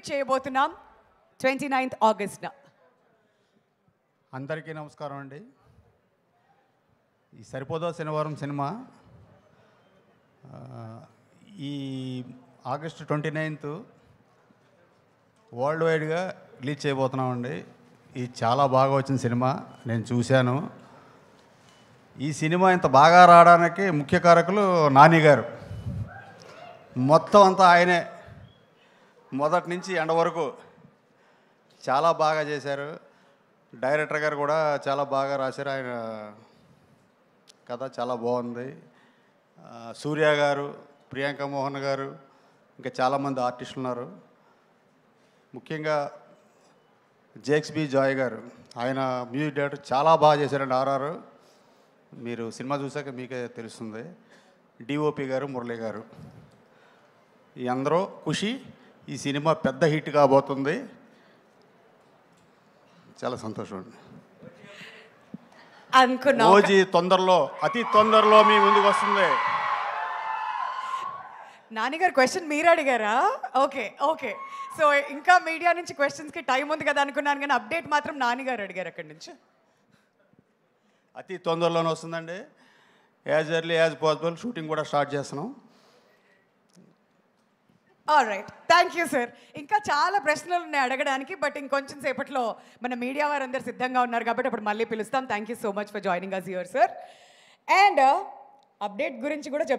celebrate చేయబోతున్నాం twenty ninth ఆగస్ట్న అందరికీ నమస్కారం అండి ఈ సరిపోదో శనివారం సినిమా ఆ, ఈ ఆగస్టు ట్వంటీ నైన్త్ వరల్డ్ వైడ్గా రిలీజ్ చేయబోతున్నామండి ఇది చాలా బాగా వచ్చిన సినిమా నేను చూశాను ఈ సినిమా ఇంత బాగా రావడానికి ముఖ్య కారకులు నాని గారు మొత్తం అంతా ఆయనే మొదటి నుంచి ఎండ వరకు చాలా బాగా చేశారు డైరెక్టర్ గారు కూడా చాలా బాగా రాశారు ఆయన కథ చాలా బాగుంది ఆ, సూర్య గారు ప్రియాంక మోహన్ గారు ఇంకా చాలామంది ఆర్టిస్టులు ఉన్నారు ముఖ్యంగా జేక్స్ బి జాయ్ గారు ఆయన మ్యూజిక్ డైరెక్టర్ చాలా బాగా చేశారండి ఆర్ఆర్ మీరు సినిమా చూసాక మీకే తెలుస్తుంది డిఓపి గారు మురళి గారు ఈ అందరూ ఖుషి ఈ సినిమా పెద్ద హిట్ కాబోతుంది చాలా సంతోషం అండి అనుకున్నా ఓజీ తొందరలో అతి తొందరలో మీ ముందుకు వస్తుంది నాన్నగారు క్వశ్చన్ మీరు అడిగారా ఓకే ఓకే సో ఇంకా మీడియా నుంచి క్వశ్చన్స్కి టైం ఉంది కదా అనుకున్నాను కానీ అప్డేట్ మాత్రం నాన్నగారు అడిగారు అక్కడి నుంచి అతి తొందరలోనే వస్తుందండి as early as possible shooting కూడా స్టార్ట్ చేస్తున్నాం రైట్ థ్యాంక్ యూ సార్ ఇంకా చాలా ప్రశ్నలు ఉన్నాయి అడగడానికి బట్ ఇంకొంచెం సేపట్లో మన మీడియా వారందరూ సిద్ధంగా ఉన్నారు కాబట్టి అప్పుడు మళ్ళీ పిలుస్తాం thank you so much for joining us your sir and update గురించి కూడా చెప్